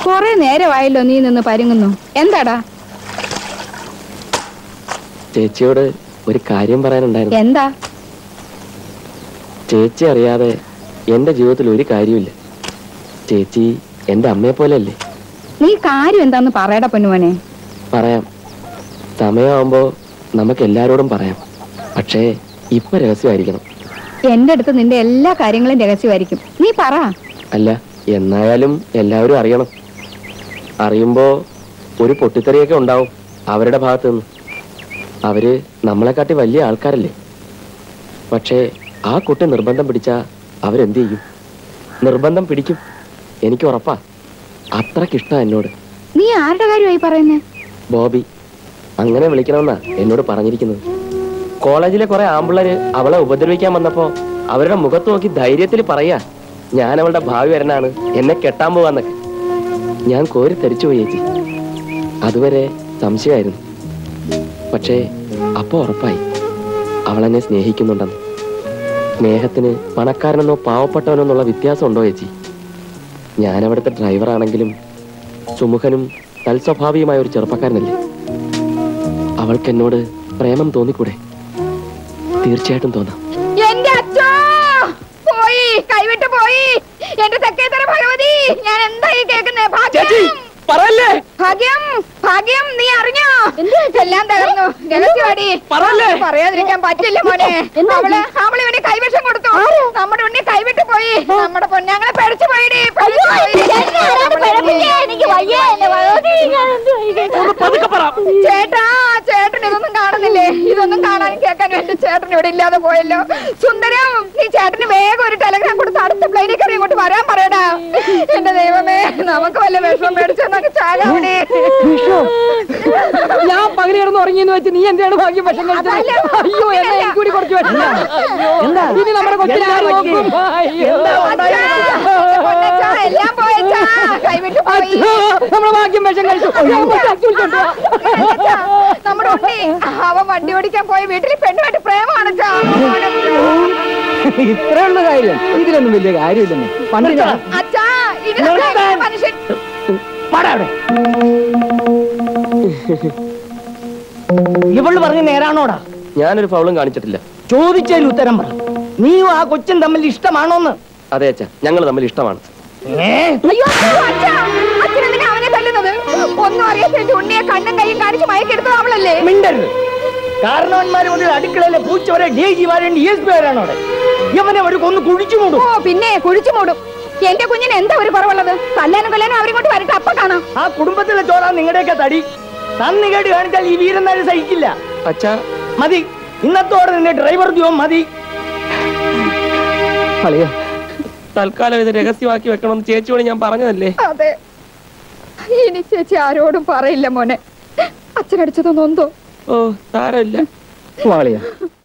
കൊറേ നേരമായല്ലോ നീ നിന്ന് പരുങ്ങുന്നു എന്താടാ ചേച്ചിയോട് ഒരു കാര്യം പറയാനുണ്ടായിരുന്നു എന്താ ചേച്ചി അറിയാതെ എന്റെ ജീവിതത്തിൽ ഒരു കാര്യമില്ല ചേച്ചി എന്റെ അമ്മയെ പോലെയല്ലേ നീ കാര്യം എന്താന്ന് പറയടാ പൊന്നുമോനെ പറയാം സമയമാകുമ്പോ നമുക്ക് എല്ലാരോടും പറയാം പക്ഷേ ഇപ്പൊ രഹസ്യമായിരിക്കണം എന്റെ അടുത്ത് നിന്റെ എല്ലാ കാര്യങ്ങളും രഹസ്യമായിരിക്കും നീ പറ അല്ല എന്നായാലും എല്ലാവരും അറിയണം അറിയുമ്പോ ഒരു പൊട്ടിത്തെറിയൊക്കെ ഉണ്ടാവും അവരുടെ ഭാഗത്ത് നിന്ന് അവര് നമ്മളെക്കാട്ടി വലിയ ആൾക്കാരല്ലേ പക്ഷേ ആ കുട്ടി നിർബന്ധം പിടിച്ചാ അവരെന്ത് ചെയ്യും നിർബന്ധം പിടിക്കും എനിക്ക് ഉറപ്പാ അത്രക്കിഷ്ടം എന്നോട് നീ ആരുടെ കാര്യമായി പറയുന്നേ ബോബി അങ്ങനെ വിളിക്കണമെന്നാ എന്നോട് പറഞ്ഞിരിക്കുന്നത് കോളേജിലെ കുറെ ആമ്പിള്ളേര് അവളെ ഉപദ്രവിക്കാൻ വന്നപ്പോ അവരുടെ മുഖത്ത് നോക്കി ധൈര്യത്തിൽ പറയാ ഞാൻ അവളുടെ ഭാവി വരനാണ് എന്നെ കെട്ടാൻ പോവാന്നൊക്കെ ഞാൻ കോരി തരിച്ചു പോയി ചേച്ചി അതുവരെ സംശയമായിരുന്നു പക്ഷേ അപ്പൊ ഉറപ്പായി അവളെന്നെ സ്നേഹിക്കുന്നുണ്ടെന്ന് സ്നേഹത്തിന് പണക്കാരനെന്നോ പാവപ്പെട്ടവനോ എന്നുള്ള വ്യത്യാസം ഉണ്ടോ ചേച്ചി ഞാൻ അവിടുത്തെ ഡ്രൈവറാണെങ്കിലും സുമുഖനും തൽസ്വഭാവിയുമായ ഒരു ചെറുപ്പക്കാരനല്ലേ അവൾക്ക് എന്നോട് പ്രേമം തോന്നിക്കൂടെ തീർച്ചയായിട്ടും തോന്നാം എന്റെ അച്ഛോ പോയി കൈവിട്ട് പോയി എന്റെ തെക്കേത്തര ഭഗവതി ഞാൻ എന്തായി കേൾക്കുന്നേ ഭാഗ്യം പറയല്ലേ ഭാഗ്യം ഭാഗ്യം നീ അറിഞ്ഞോ എല്ലാം തകർന്നു രഹസ്യവാടി പറയല്ലേ? പറയാതിരിക്കാൻ പറ്റില്ല മോനെ അവള് അവള് ഇവന് കൈവശം കൊടുത്തു നമ്മുടെ ഉണ്ണി കൈവിട്ട് പോയി നമ്മുടെ പൊന്നാങ്ങളെ പഠിച്ചു പോയിടി ചേട്ടാ ചേട്ടൻ ഇതൊന്നും കാണുന്നില്ലേ ഇതൊന്നും കാണാനും കേൾക്കാനും എന്റെ ചേട്ടൻ ഇവിടെ ഇല്ലാതെ പോയല്ലോ സുന്ദരം നീ ചേട്ടന് വേഗം ഒരു ടെലഗ്രാം കൊടുത്ത് അടുത്ത പ്ലെയിനിൽ കയറി ഇങ്ങോട്ട് വരാൻ പറയടാ എന്റെ ദൈവമേ നമുക്ക് വല്ല വിഷമം മേടിച്ചെന്നൊക്കെ ചാകാവിടെ ഞാൻ പകല് കിടന്ന് ഉറങ്ങിയെന്ന് വെച്ച് നീ എന്താണ് ഭാഗ്യം വിഷം കഴിച്ചത് അതല്ല. അയ്യോ എന്നാ എനിക്ക് കൂടി കുറച്ച് വിഷം എന്താ? ഇനി നമ്മുടെ കൊച്ചിനെ ആര് എന്താ നോക്കും അയ്യോ. അച്ഛാ, പൊന്നച്ഛാ, എല്ലാം പോയച്ചാ കൈവിട്ട് പോയി അച്ഛോ, നമ്മുടെ ഭാഗ്യം വിഷം കഴിച്ചു അയ്യോ, അച്ഛൻ വിളിച്ചോണ്ട് വാ. അച്ഛാ, നമ്മുടെ ഉണ്ണി അവൻ വണ്ടി ഓടിക്കാൻ പോയ വീട്ടിൽ പെണ്ണുമായിട്ട് പ്രേമാണച്ചാ ഇത്രേ ഉള്ള കാര്യം ഇതിലൊന്നും വലിയ കാര്യമില്ലെന്ന് പണ്ട് ഞാൻ അച്ഛാ ഇനി നമ്മുടെ മനുഷ്യൻ പാടാ അവിടെ ഇവള് പറഞ്ഞ നേരാണോടാ ഞാനൊരു ഫൗളും കാണിച്ചിട്ടില്ല ചോദിച്ചതിൽ ഉത്തരം പറ നീയും ആ കൊച്ചും തമ്മിൽ ഇഷ്ടമാണോന്ന് അതെ അച്ഛാ ഞങ്ങൾ തമ്മിൽ ഇഷ്ടമാണ് ഏ അയ്യോ അച്ഛാ അച്ഛനെന്തിനാ അവനെ തല്ലുന്നത് ഒന്നും അറിയാത്ത എന്റെ ഉണ്ണിയെ കണ്ണും കൈയും കാണിച്ച് മയക്കെടുത്തത് അവളല്ലേ മിണ്ടരുത് കാരണവന്മാര് മുതൽ അടുക്കളയിലെ പൂച്ച വരെ ഡി ജി മാരും ഡി എസ് പി വരാണ് അവിടെ ഇവനെ ഒരു കൊന്ന് കുഴിച്ചു മൂടും ഓ പിന്നെ കുഴിച്ചു മൂടും എന്റെ കുഞ്ഞിന് എന്താ ഒരു കുറവുള്ളത് തല്ലാനും കൊല്ലാനും അവരിങ്ങോട്ട് വരട്ടെ അപ്പൊ കാണാം ആ കുടുംബത്തിലെ ചോറാ നിങ്ങളുടെയൊക്കെ തടി തന്നികേട് കാണിച്ചാൽ ഈ വീരന്മാര് സഹിക്കില്ല അച്ഛാ മതി ഇന്നത്തോടെ നിന്റെ ഡ്രൈവർ ജോം മതി അളിയ തൽക്കാലം ഇത് രഹസ്യമാക്കി വെക്കണം ചേച്ചിയോട് ഞാൻ പറഞ്ഞതല്ലേ അതെ ഇനി ചേച്ചി ആരോടും പറയില്ല മോനെ അച്ഛനടിച്ചതൊന്നും എന്തോ ഓ സാരമില്ല വാളിയ